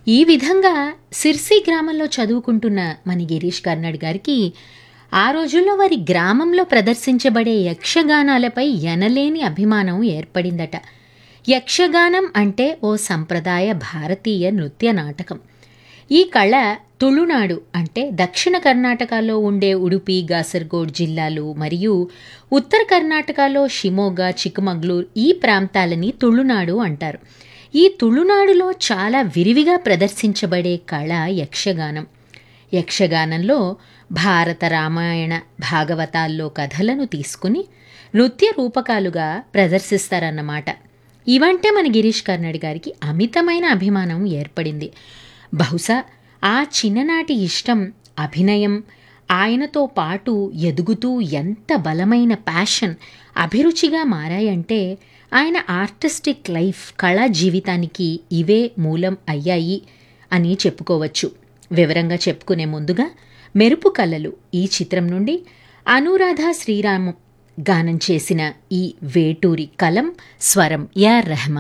ఈ విధంగా సిర్సి గ్రామంలో చదువుకుంటున్న మన గిరీష్ కర్నాడ్ గారికి ఆ రోజుల్లో వారి గ్రామంలో ప్రదర్శించబడే యక్షగానాలపై ఎనలేని అభిమానం ఏర్పడిందట యక్షగానం అంటే ఓ సంప్రదాయ భారతీయ నృత్య నాటకం ఈ కళ తుళునాడు అంటే దక్షిణ కర్ణాటకలో ఉండే ఉడుపి గాసర్గోడ్ జిల్లాలు మరియు ఉత్తర కర్ణాటకలో షిమోగా చిక్కమగళూరు ఈ ప్రాంతాలని తుళునాడు అంటారు ఈ తుళునాడులో చాలా విరివిగా ప్రదర్శించబడే కళ యక్షగానం యక్షగానంలో భారత రామాయణ భాగవతాల్లో కథలను తీసుకుని నృత్య రూపకాలుగా ప్రదర్శిస్తారన్నమాట ఇవంటే మన గిరీష్ కర్నాడ్ గారికి అమితమైన అభిమానం ఏర్పడింది బహుశా ఆ చిన్ననాటి ఇష్టం అభినయం ఆయనతో పాటు ఎదుగుతూ ఎంత బలమైన ప్యాషన్ అభిరుచిగా మారాయంటే ఆయన ఆర్టిస్టిక్ లైఫ్ కళా జీవితానికి ఇవే మూలం అయ్యాయి అని చెప్పుకోవచ్చు వివరంగా చెప్పుకునే ముందుగా మెరుపు కళలు ఈ చిత్రం నుండి అనురాధ శ్రీరామం గానం చేసిన ఈ వేటూరి కలం స్వరం యార్ రెహమాన్